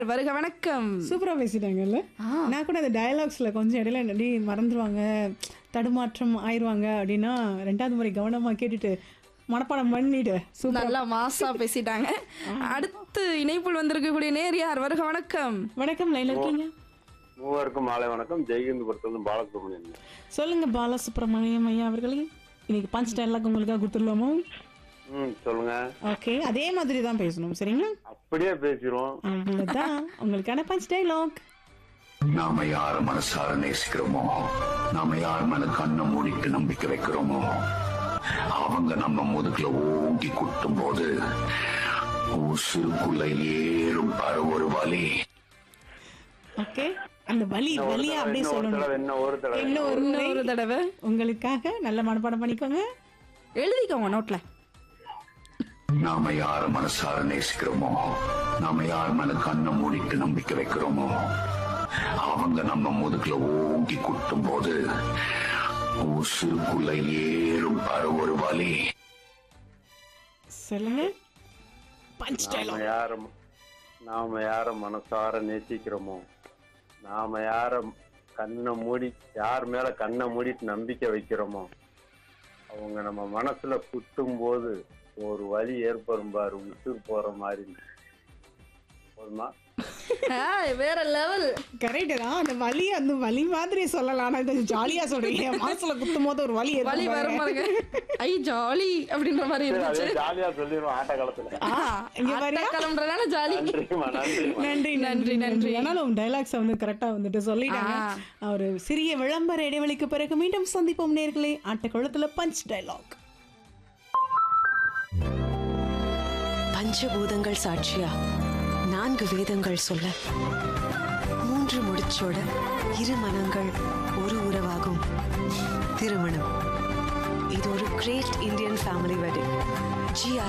வருக வணக்கம் சூப்பரா பேசிட்டாங்கல்ல நான் கூட அந்த டயலாக்ஸ்ல கொஞ்சம் இடையில நடி மறந்துடுவாங்க தடுமாற்றம் ஆயிருவாங்க அப்படின்னா ரெண்டாவது முறை கவனமா கேட்டுட்டு மனப்பாடம் பண்ணிட்டு சூப்பர் நல்லா மாசா பேசிட்டாங்க அடுத்து இணைப்பில் வந்திருக்கக்கூடிய நேர் யார் வருக வணக்கம் வணக்கம் லைன்ல இருக்கீங்க மூவருக்கும் மாலை வணக்கம் ஜெய்ஹிந்த்புரத்துல பாலசுப்ரமணியன் சொல்லுங்க பாலசுப்ரமணியம் ஐயா அவர்களே இன்னைக்கு பஞ்ச் டைலாக் உங்களுக்காக கொடுத்துடலாமோ ம் சொல்லுங்க ஓகே அதே மாதிரி தான் பேசணும் சரிங்களா அப்படியே பேசிடுவோம் அவ்வளவுதான் உங்களுக்கான பஞ்ச் டைலாக் நாம யார மனசார நேசிக்கிறோமோ நாம யார் மேல கண்ணை மூடிட்டு நம்பிக்கை வைக்கிறோமோ அவங்க நம்ம முதுகுல ஓங்கி குட்டும் போது உசுருக்குள்ள ஏறும் பாரு ஒரு வலி ஓகே அந்த வலி வலியா அப்படியே இன்னும் ஒரு சொல்லணும் தடவை இன்னும் ஒரு தடவை இன்னும் ஒரு முறை இன்னொரு தடவை உங்களுக்காக நல்ல மனப்பாடம் பண்ணிக்கோங்க எழுதிக்கோங்க நோட்ல நாம யார மனசார நேசிக்கிறோமோ நாம யார் மேல கண்ணை மூடிட்டு நம்பிக்கை வைக்கிறோமோ அவங்க நம்ம முதுகுல ஓங்கி குட்டும் போது உசுருக்குள்ள ஏறும் பாரு ஒரு வலி சொல்லுங்க பஞ்ச் நாம டைலாக் யார நாம யார மனசார நேசிக்கிறோமோ நாம யார கண்ணை மூடி யார் மேல கண்ணை மூடிட்டு நம்பிக்கை வைக்கிறோமோ அவங்க நம்ம மனசுல குத்தும் போது ஒரு வலி ஏற்படும் பாரு உசுர் போற மாதிரி போதுமா ஆ, வேற லெவல் கரெக்ட் தான் அந்த வலி அந்த வலி மாதிரி சொல்லலாம் ஆனா இது ஜாலியா சொல்றீங்க மனசுல குத்தும் போது ஒரு வலி வலி ஏற்படும் வரும் பாருங்க. பாருங்க ஐ ஜாலி அப்படின்ற மாதிரி சரி, இருந்துச்சு அதே ஜாலியா சொல்லிடுவோம் ஆட்ட காலத்துல ஆ, இங்க பாருங்க கிளம்புறதுனால ஜாலி நன்றிமா நன்றிமா நன்றி நன்றி நன்றி ஆனாலும் உங்க டைலாக்ஸ் வந்து கரெக்டா வந்துட்டு சொல்லிட்டாங்க ஆ. ஒரு சிறிய விளம்பர இடைவெளிக்கு பிறகு மீண்டும் சந்திப்போம் நேர்களே ஆட்டக்குளத்துல பஞ்ச் டைலாக் பஞ்சபூதங்கள் சாட்சியா நான்கு வேதங்கள் சொல்ல மூன்று முடிச்சோட இரு மனங்கள் ஒரு உறவாகும் திருமணம் இது ஒரு great Indian family wedding GR